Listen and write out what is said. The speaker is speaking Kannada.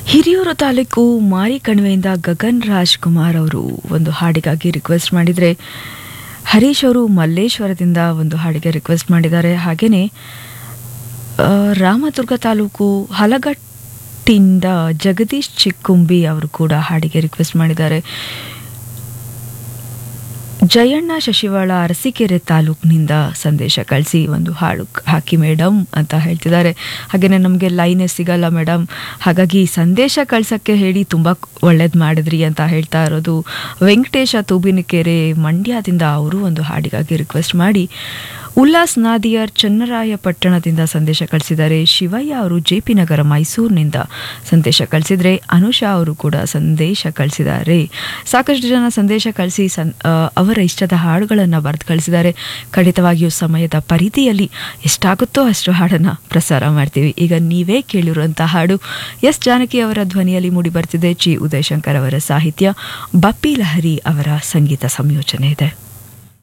ಹಿರಿಯೂರು ತಾಲೂಕು ಮಾರಿಕಣಿವೆಯಿಂದ ಗಗನ್ ರಾಜ್ ಕುಮಾರ್ ಅವರು ಒಂದು ಹಾಡಿಗಾಗಿ ರಿಕ್ವೆಸ್ಟ್ ಮಾಡಿದರೆ ಹರೀಶ್ ಅವರು ಮಲ್ಲೇಶ್ವರದಿಂದ ಒಂದು ಹಾಡಿಗೆ ರಿಕ್ವೆಸ್ಟ್ ಮಾಡಿದ್ದಾರೆ ಹಾಗೆಯೇ ಆ, ರಾಮದುರ್ಗ ತಾಲೂಕು ಹಲಗಟ್ಟಿಂದ ಜಗದೀಶ್ ಚಿಕ್ಕುಂಬಿ ಅವರು ಕೂಡ ಹಾಡಿಗೆ ರಿಕ್ವೆಸ್ಟ್ ಮಾಡಿದ್ದಾರೆ ಜಯಣ್ಣ ಶಶಿವಾಳ ಅರಸೀಕೆರೆ ತಾಲೂಕಿನಿಂದ ಸಂದೇಶ ಕಳಿಸಿ ಒಂದು ಹಾಡು ಹಾಕಿ ಮೇಡಮ್ ಅಂತ ಹೇಳ್ತಿದ್ದಾರೆ ಹಾಗೆಯೇ ನಮಗೆ ಲೈನೇ ಸಿಗಲ್ಲ ಮೇಡಮ್ ಹಾಗಾಗಿ ಸಂದೇಶ ಕಳ್ಸೋಕ್ಕೆ ಹೇಳಿ ತುಂಬ ಒಳ್ಳೇದು ಮಾಡಿದ್ರಿ ಅಂತ ಹೇಳ್ತಾ ಇರೋದು ವೆಂಕಟೇಶ ತೂಬಿನಕೆರೆ ಮಂಡ್ಯದಿಂದ ಅವರು ಒಂದು ಹಾಡಿಗಾಗಿ ರಿಕ್ವೆಸ್ಟ್ ಮಾಡಿ ಉಲ್ಲಾಸ್ ನಾದಿಯರ್ ಚನ್ನರಾಯಪಟ್ಟಣದಿಂದ ಸಂದೇಶ ಕಳಿಸಿದ್ದಾರೆ ಶಿವಯ್ಯ ಅವರು ಜೆ ಪಿ ನಗರ ಮೈಸೂರಿನಿಂದ ಸಂದೇಶ ಕಳಿಸಿದರೆ ಅನುಷಾ ಅವರು ಕೂಡ ಸಂದೇಶ ಕಳಿಸಿದ್ದಾರೆ ಸಾಕಷ್ಟು ಜನ ಸಂದೇಶ ಕಳಿಸಿ ಸನ್ ಆ, ಅವರ ಇಷ್ಟದ ಹಾಡುಗಳನ್ನು ಬರೆದು ಕಳಿಸಿದ್ದಾರೆ ಖಂಡಿತವಾಗಿಯೂ ಸಮಯದ ಪರಿಧಿಯಲ್ಲಿ ಎಷ್ಟಾಗುತ್ತೋ ಅಷ್ಟು ಹಾಡನ್ನು ಪ್ರಸಾರ ಮಾಡ್ತೀವಿ ಈಗ ನೀವೇ ಕೇಳಿರುವಂಥ ಹಾಡು ಎಸ್ ಜಾನಕಿ ಅವರ ಧ್ವನಿಯಲ್ಲಿ ಮೂಡಿ ಬರ್ತಿದೆ ಚಿ ಉದಯಶಂಕರ್ ಅವರ ಸಾಹಿತ್ಯ ಬಪ್ಪಿ ಲಹರಿ ಅವರ ಸಂಗೀತ ಸಂಯೋಜನೆ ಇದೆ